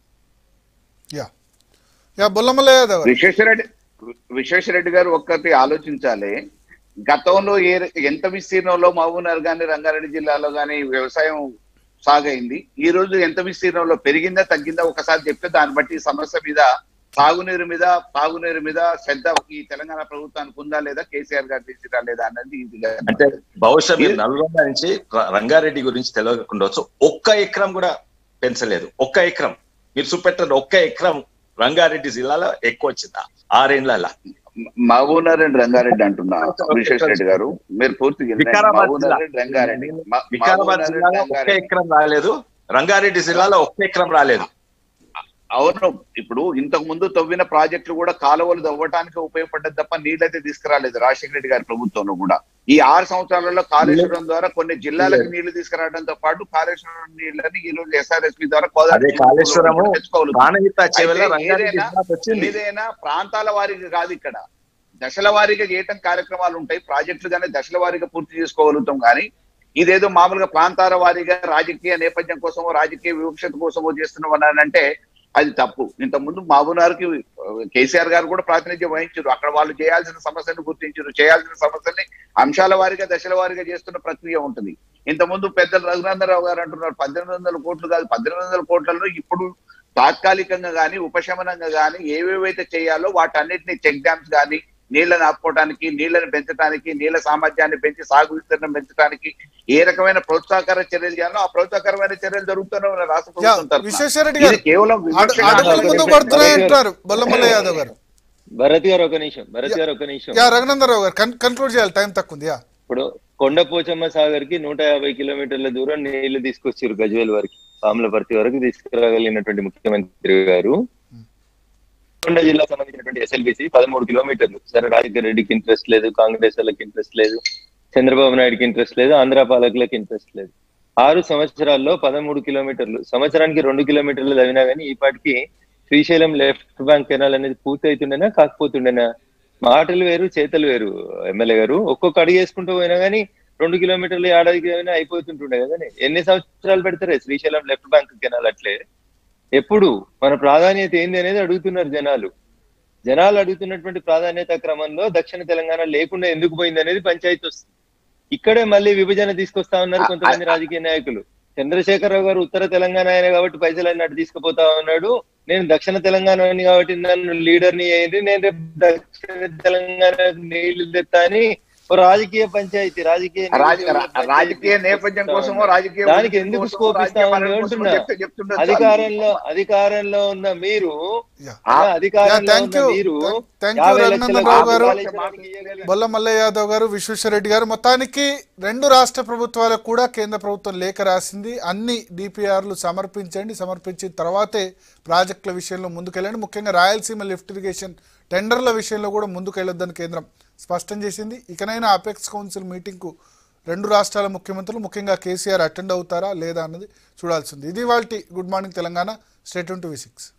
యా యా బుల్లమలే యాదవ్ గారు. విశ్వేశ్వరరెడ్డి విశ్వేశ్వరరెడ్డి గారు ఒక్కటి ఆలోచించాలి గతంలో ఏ ఎంత విస్తీర్ణంలో మహబూబ్నగర్ కానీ రంగారెడ్డి జిల్లాలో కానీ వ్యవసాయం సాగైంది ఈ రోజు ఎంత విస్తీర్ణంలో పెరిగిందా తగ్గిందా ఒకసారి చెప్తే దాన్ని బట్టి ఈ సమస్య మీద తాగునీరు మీద తాగునీరు మీద శ్రద్ధ ఈ తెలంగాణ ప్రభుత్వానికి ఉందా లేదా కేసీఆర్ గారు తీసిరా లేదా అన్నది ఇది అంటే బహుశా మీరు నల్గొండ నుంచి ర- రంగారెడ్డి గురించి తెలియకుండవచ్చు ఒక్క ఎకరం కూడా పెంచలేదు ఒక్క ఎకరం మీరు చూపెట్టండి ఒక్క ఎకరం రంగారెడ్డి జిల్లాలో ఎక్కువ వచ్చిందా ఆరేండ్ల మహబూబ్నగర్ అండ్ రంగారెడ్డి అంటున్నా విశ్వేశ్వరరెడ్డి గారు మీరు పూర్తిగా వినండి. వికారాబాద్ మహబూబ్నగర్ జిల్లా. అండ్ రంగారెడ్డి మ- వికారాబాద్ మహబూబ్నగర్ జిల్లాలో అండ్ ఒక్క రంగారెడ్డి. ఎకరం రాలేదు రంగారెడ్డి జిల్లాలో ఒక్క ఎకరం రాలేదు అవును ఇప్పుడు ఇంతకు ముందు తవ్విన ప్రాజెక్టులు కూడా కాలువలు తవ్వటానికి ఉపయోగపడ్డది తప్ప నీళ్ళైతే తీసుకురాలేదు రాజశేఖర రెడ్డి గారి ప్రభుత్వంలో కూడా ఈ ఆరు సంవత్సరాలలో కాళేశ్వరం ద్వారా కొన్ని జిల్లాలకు నీళ్లు తీసుకురావడంతో పాటు కాళేశ్వరం నీళ్ళని ఈ రోజు ఎస్ఆర్ఎస్పి ద్వారా అదే కాళేశ్వరము తెచ్చుకోగలుగుతాం ప్రాణహిత చెవెల అయితే రంగారెడ్డి ఏదైనా- జిల్లాకు వచ్చింది ఏదైనా ప్రాంతాల వారీగా కాదు ఇక్కడ దశల వారీగా చేయటం కార్యక్రమాలు ఉంటాయి ప్రాజెక్టులు కానీ దశల వారీగా పూర్తి చేసుకోగలుగుతాం కానీ ఇదేదో మామూలుగా ప్రాంతాల వారీగా రాజకీయ నేపథ్యం కోసమో రాజకీయ వివక్షత కోసమో చేస్తున్నాం అంటే అది తప్పు ఇంత ముందు మహబూబ్నగర్కి కేసీఆర్ గారు కూడా ప్రాతినిధ్యం వహించారు అక్కడ వాళ్ళు చేయాల్సిన సమస్యను గుర్తించారు చేయాల్సిన సమస్యల్ని అంశాల వారీగా దశల వారీగా చేస్తున్న ప్రక్రియ ఉంటుంది ఇంత ముందు పెద్దలు రఘునందరావు గారు అంటున్నారు పద్దెనిమిది వందల కోట్లు కాదు పద్దెనిమిది వందల కోట్లలో ఇప్పుడు తాత్కాలికంగా గాని ఉపశమనంగా గాని ఏవేవైతే చేయాలో వాటన్నిటిని చెక్ డ్యామ్స్ గాని నీళ్లను ఆపుకోవడానికి నీళ్లను పెంచడానికి నీళ్ల సామర్థ్యాన్ని పెంచి సాగు విస్తీర్ణం పెంచడానికి ఏ రకమైన ప్రోత్సాహకర చర్యలు చేయాలో ఆ ప్రోత్సాహకరమైన చర్యలు జరుగుతూనే ఉన్నాయి రాష్ట్ర యా ప్రభుత్వం తరఫున. విశ్వేశ్వరరెడ్డి ఇది గారు కేవలం అడు- వివక్షగా అడుగులు ఆలోచించే ముందు పడుతున్నాయి అంటారు బొల్లమల్ల యాదవ్ గారు భరత్ గారు ఒక నిమిషం భరత్ గారు ఒక నిమిషం యా రఘునందరావు గారు కన్క్లూడ్ చేయాలి టైం తక్కువ ఉంది యా ఇప్పుడు కొండపోచమ్మ సాగర్ కి నూట యాభై కిలోమీటర్ల దూరం నీళ్లు తీసుకొచ్చారు గజ్వేల్ వరకు పాములపర్తి వరకు తీసుకురాగలిగినటువంటి ముఖ్యమంత్రి గారు కొండ జిల్లాకు సంబంధించినటువంటి ఎస్ఎల్బిసి పదమూడు కిలోమీటర్లు సరే రాజశేఖర రెడ్డికి ఇంట్రెస్ట్ లేదు కాంగ్రెస్ వాళ్ళకి ఇంట్రెస్ట్ లేదు చంద్రబాబు నాయుడుకి ఇంట్రెస్ట్ లేదు ఆంధ్ర పాలకులకు ఇంట్రెస్ట్ లేదు ఆరు సంవత్సరాల్లో పదమూడు కిలోమీటర్లు సంవత్సరానికి రెండు కిలోమీటర్లు తవ్వినా కానీ ఈ పాటికి శ్రీశైలం లెఫ్ట్ బ్యాంక్ కెనాల్ అనేది పూర్తి అవుతుండేనా కాకపోతుండేనా మాటలు వేరు చేతలు వేరు ఎమ్మెల్యే గారు ఒక్కొక్క అడుగు వేసుకుంటూ పోయినా కానీ రెండు కిలోమీటర్లు ఏడాదికి అయినా అయిపోతుంటుండే కదా ఎన్ని సంవత్సరాలు పెడతారే శ్రీశైలం లెఫ్ట్ బ్యాంక్ కెనాల్ అట్లే ఎప్పుడు మన ప్రాధాన్యత ఏంది అనేది అడుగుతున్నారు జనాలు జనాలు అడుగుతున్నటువంటి ప్రాధాన్యత క్రమంలో దక్షిణ తెలంగాణ లేకుండా ఎందుకు పోయింది అనేది పంచాయతీ వస్తుంది ఇక్కడే మళ్ళీ విభజన తీసుకొస్తా ఉన్నారు కొంతమంది రాజకీయ నాయకులు చంద్రశేఖరరావు గారు ఉత్తర తెలంగాణ ఆయన కాబట్టి పైసలు అన్నట్టు తీసుకుపోతా ఉన్నాడు నేను దక్షిణ తెలంగాణ కాబట్టి నన్ను లీడర్ ని అయ్యింది నేను రేపు దక్షిణ తెలంగాణ నీళ్లు తెస్తా అని ఓ రాజకీయ పంచాయతీ రాజకీయ రాజ- నీళ్లు రా- రాజకీయ నేపథ్యం కోసమో రాజకీయ దానికి ఉద్యమం ఎందుకు కోసమో, స్కోప్ రాజకీయ ఇస్తా పనుల ఉంది కోసమో అంటున్నా చెప్తే చెప్తుండొచ్చు. అధికారంలో అధికారంలో ఉన్న మీరు యా ఆ- అధికారంలో థ్యాంక్ ఉన్న యూ మీరు థ్యాంక్ యూ యాభై లక్షల రఘునందనరావు గారు కాళేశ్వరానికి ఇయ్యగలిగారు. బొల్ల మల్లయ్య యాదవ్ గారు విశ్వేశ్వరరెడ్డి గారు మొత్తానికి రెండు రాష్ట్ర ప్రభుత్వాలకు కూడా కేంద్ర ప్రభుత్వం లేఖ రాసింది అన్ని డిపిఆర్లు సమర్పించండి సమర్పించిన తర్వాతే ప్రాజెక్టుల విషయంలో ముందుకెళ్ళండి ముఖ్యంగా రాయలసీమ లిఫ్ట్ ఇరిగేషన్ టెండర్ల విషయంలో కూడా ముందుకెళ్ళొద్దని కేంద్రం స్పష్టం చేసింది ఇకనైనా అపెక్స్ కౌన్సిల్ మీటింగ్కు రెండు రాష్ట్రాల ముఖ్యమంత్రులు ముఖ్యంగా కేసీఆర్ అటెండ్ అవుతారా లేదా అన్నది చూడాల్సింది ఇది వాళ్ళ good morning Telangana state to V six